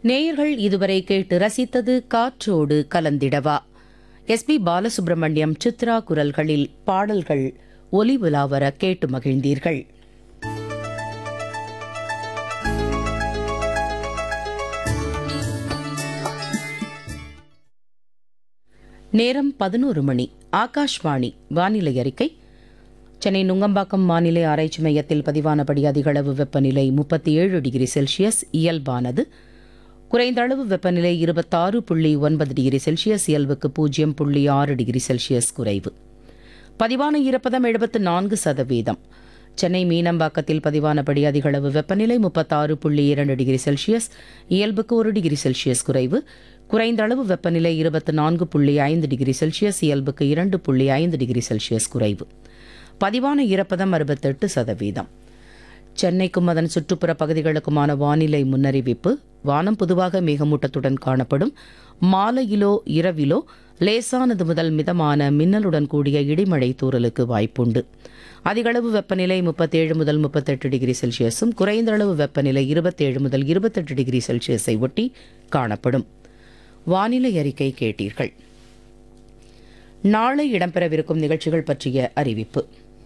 நேயர்கள் இதுவரை கேட்டு ரசித்தது காற்றோடு கலந்திடவா எஸ்பி பாலசுப்ரமணியம் சித்ரா குரல்களில் பாடல்கள் ஒலி உலாவர கேட்டு மகிழ்ந்தீர்கள் நேரம் பதினோரு மணி ஆகாஷ்வாணி வானிலை அறிக்கை சென்னை நுங்கம்பாக்கம் வானிலை ஆராய்ச்சி மையத்தில் பதிவானபடி அதிகளவு வெப்பநிலை முப்பத்தி ஏழு டிகிரி செல்சியஸ் இயல்பானது குறைந்த அளவு வெப்பநிலை இருபத்தாறு புள்ளி ஒன்பது டிகிரி செல்சியஸ் இயல்புக்கு பூஜ்ஜியம் புள்ளி ஆறு டிகிரி செல்சியஸ் குறைவு பதிவான ஈரப்பதம் எழுபத்து நான்கு சதவீதம் சென்னை மீனம்பாக்கத்தில் பதிவானபடி அதிகளவு வெப்பநிலை முப்பத்தாறு புள்ளி இரண்டு டிகிரி செல்சியஸ் இயல்புக்கு ஒரு டிகிரி செல்சியஸ் குறைவு குறைந்த அளவு வெப்பநிலை இருபத்து நான்கு புள்ளி ஐந்து டிகிரி செல்சியஸ் இயல்புக்கு இரண்டு புள்ளி ஐந்து டிகிரி செல்சியஸ் குறைவு பதிவான ஈரப்பதம் அறுபத்தெட்டு சதவீதம் சென்னைக்கும் அதன் சுற்றுப்புற பகுதிகளுக்குமான வானிலை முன்னறிவிப்பு வானம் பொதுவாக மேகமூட்டத்துடன் காணப்படும் மாலையிலோ இரவிலோ லேசானது முதல் மிதமான மின்னலுடன் கூடிய இடிமழை தூறலுக்கு வாய்ப்புண்டு அதிகளவு வெப்பநிலை முப்பத்தேழு முதல் முப்பத்தெட்டு டிகிரி செல்சியஸும் குறைந்த அளவு வெப்பநிலை இருபத்தேழு முதல் இருபத்தெட்டு டிகிரி செல்சியஸை ஒட்டி காணப்படும் வானிலை அறிக்கை கேட்டீர்கள் நாளை இடம்பெறவிருக்கும் நிகழ்ச்சிகள் பற்றிய அறிவிப்பு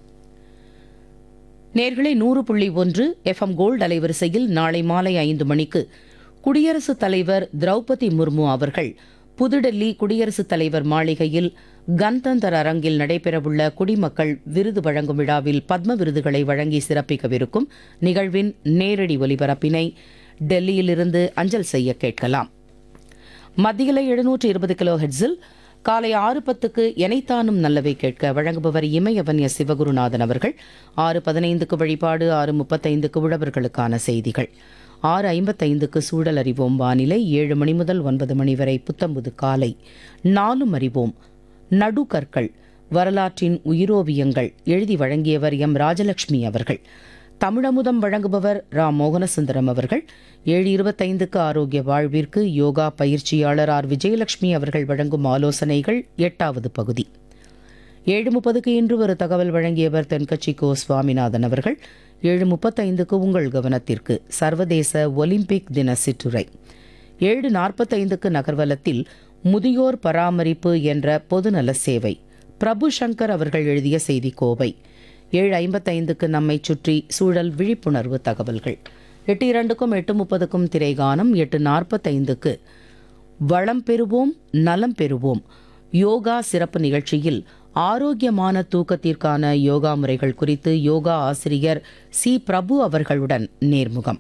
நேர்களை நூறு புள்ளி ஒன்று எஃப்எம் கோல்டு அலைவரிசையில் நாளை மாலை ஐந்து மணிக்கு குடியரசுத் தலைவர் திரௌபதி முர்மு அவர்கள் புதுடெல்லி குடியரசுத் தலைவர் மாளிகையில் கன்தந்தர் அரங்கில் நடைபெறவுள்ள குடிமக்கள் விருது வழங்கும் விழாவில் பத்ம விருதுகளை வழங்கி சிறப்பிக்கவிருக்கும் நிகழ்வின் நேரடி ஒலிபரப்பினை டெல்லியிலிருந்து அஞ்சல் செய்ய கேட்கலாம் மத்தியில எழுநூற்று இருபது கிலோ ஹெட்ஸில் காலை ஆறு பத்துக்கு எனைத்தானும் நல்லவை கேட்க வழங்குபவர் இமயவன் எஸ் சிவகுருநாதன் அவர்கள் ஆறு பதினைந்துக்கு வழிபாடு ஆறு முப்பத்தைந்துக்கு உழவர்களுக்கான செய்திகள் ஆறு ஐம்பத்தைந்துக்கு சூழல் அறிவோம் வானிலை ஏழு மணி முதல் ஒன்பது மணி வரை புத்தம்புது காலை நாலும் அறிவோம் நடுகற்கள் வரலாற்றின் உயிரோவியங்கள் எழுதி வழங்கியவர் எம் ராஜலட்சுமி அவர்கள் தமிழமுதம் வழங்குபவர் ரா மோகனசுந்தரம் அவர்கள் ஏழு இருபத்தைந்துக்கு ஆரோக்கிய வாழ்விற்கு யோகா பயிற்சியாளர் ஆர் விஜயலட்சுமி அவர்கள் வழங்கும் ஆலோசனைகள் எட்டாவது பகுதி ஏழு முப்பதுக்கு இன்று ஒரு தகவல் வழங்கியவர் தென்கட்சி கோ சுவாமிநாதன் அவர்கள் ஏழு முப்பத்தைந்துக்கு உங்கள் கவனத்திற்கு சர்வதேச ஒலிம்பிக் தின சிற்றுரை ஏழு நாற்பத்தைந்துக்கு நகர்வலத்தில் முதியோர் பராமரிப்பு என்ற பொதுநல சேவை பிரபு சங்கர் அவர்கள் எழுதிய செய்தி கோவை ஏழு ஐம்பத்தைந்துக்கு நம்மை சுற்றி சூழல் விழிப்புணர்வு தகவல்கள் எட்டு இரண்டுக்கும் எட்டு முப்பதுக்கும் திரைகானம் எட்டு நாற்பத்தைந்துக்கு வளம் பெறுவோம் நலம் பெறுவோம் யோகா சிறப்பு நிகழ்ச்சியில் ஆரோக்கியமான தூக்கத்திற்கான யோகா முறைகள் குறித்து யோகா ஆசிரியர் சி பிரபு அவர்களுடன் நேர்முகம்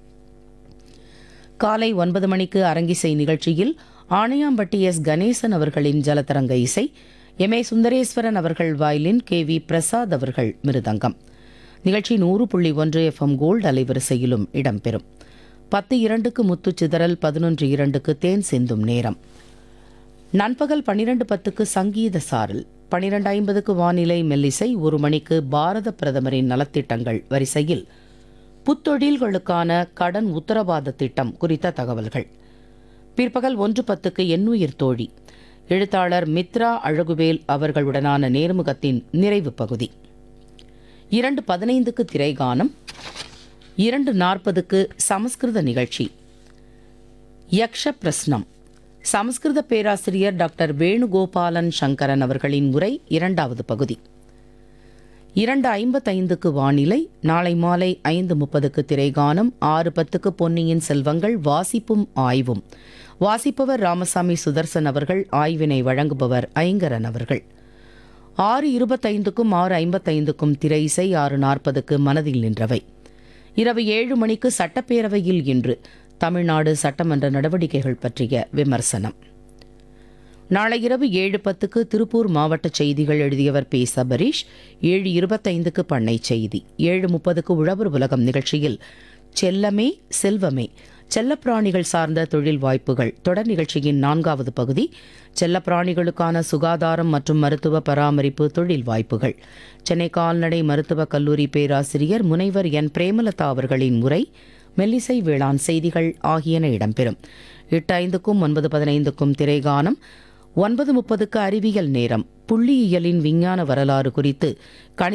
காலை ஒன்பது மணிக்கு அரங்கிசை நிகழ்ச்சியில் ஆணையாம்பட்டி எஸ் கணேசன் அவர்களின் ஜலதரங்க இசை எம் ஏ சுந்தரேஸ்வரன் அவர்கள் வயலின் கே வி பிரசாத் அவர்கள் மிருதங்கம் நிகழ்ச்சி நூறு புள்ளி ஒன்று எஃப்எம் கோல்டு அலைவரிசையிலும் இடம்பெறும் பத்து இரண்டுக்கு முத்து சிதறல் பதினொன்று இரண்டுக்கு தேன் சிந்தும் நேரம் நண்பகல் பன்னிரண்டு பத்துக்கு சங்கீத சாரல் பன்னிரண்டு ஐம்பதுக்கு வானிலை மெல்லிசை ஒரு மணிக்கு பாரத பிரதமரின் நலத்திட்டங்கள் வரிசையில் புத்தொழில்களுக்கான கடன் உத்தரவாத திட்டம் குறித்த தகவல்கள் பிற்பகல் ஒன்று பத்துக்கு எண்ணுயிர் தோழி எழுத்தாளர் மித்ரா அழகுவேல் அவர்களுடனான நேர்முகத்தின் நிறைவு பகுதி இரண்டு பதினைந்துக்கு திரைகானம் இரண்டு நாற்பதுக்கு சமஸ்கிருத நிகழ்ச்சி யக்ஷ பிரஸ்னம் சமஸ்கிருத பேராசிரியர் டாக்டர் வேணுகோபாலன் சங்கரன் அவர்களின் உரை இரண்டாவது பகுதி இரண்டு ஐம்பத்தைந்துக்கு வானிலை நாளை மாலை ஐந்து முப்பதுக்கு திரைகானம் ஆறு பத்துக்கு பொன்னியின் செல்வங்கள் வாசிப்பும் ஆய்வும் வாசிப்பவர் ராமசாமி சுதர்சன் அவர்கள் ஆய்வினை வழங்குபவர் ஐங்கரன் அவர்கள் ஆறு இருபத்தைந்துக்கும் ஆறு ஐம்பத்தைந்துக்கும் திரை இசை ஆறு நாற்பதுக்கு மனதில் நின்றவை இரவு ஏழு மணிக்கு சட்டப்பேரவையில் இன்று தமிழ்நாடு சட்டமன்ற நடவடிக்கைகள் பற்றிய விமர்சனம் நாளை இரவு ஏழு பத்துக்கு திருப்பூர் மாவட்ட செய்திகள் எழுதியவர் பி சபரீஷ் ஏழு இருபத்தைந்துக்கு பண்ணை செய்தி ஏழு முப்பதுக்கு உழவர் உலகம் நிகழ்ச்சியில் செல்லமே செல்வமே செல்லப்பிராணிகள் சார்ந்த தொழில் வாய்ப்புகள் தொடர் நிகழ்ச்சியின் நான்காவது பகுதி செல்லப்பிராணிகளுக்கான சுகாதாரம் மற்றும் மருத்துவ பராமரிப்பு தொழில் வாய்ப்புகள் சென்னை கால்நடை மருத்துவக் கல்லூரி பேராசிரியர் முனைவர் என் பிரேமலதா அவர்களின் உரை மெல்லிசை வேளாண் செய்திகள் ஆகியன இடம்பெறும் எட்டு ஐந்துக்கும் ஒன்பது பதினைந்துக்கும் திரைகானம் ஒன்பது முப்பதுக்கு அறிவியல் நேரம் புள்ளியியலின் விஞ்ஞான வரலாறு குறித்து கணித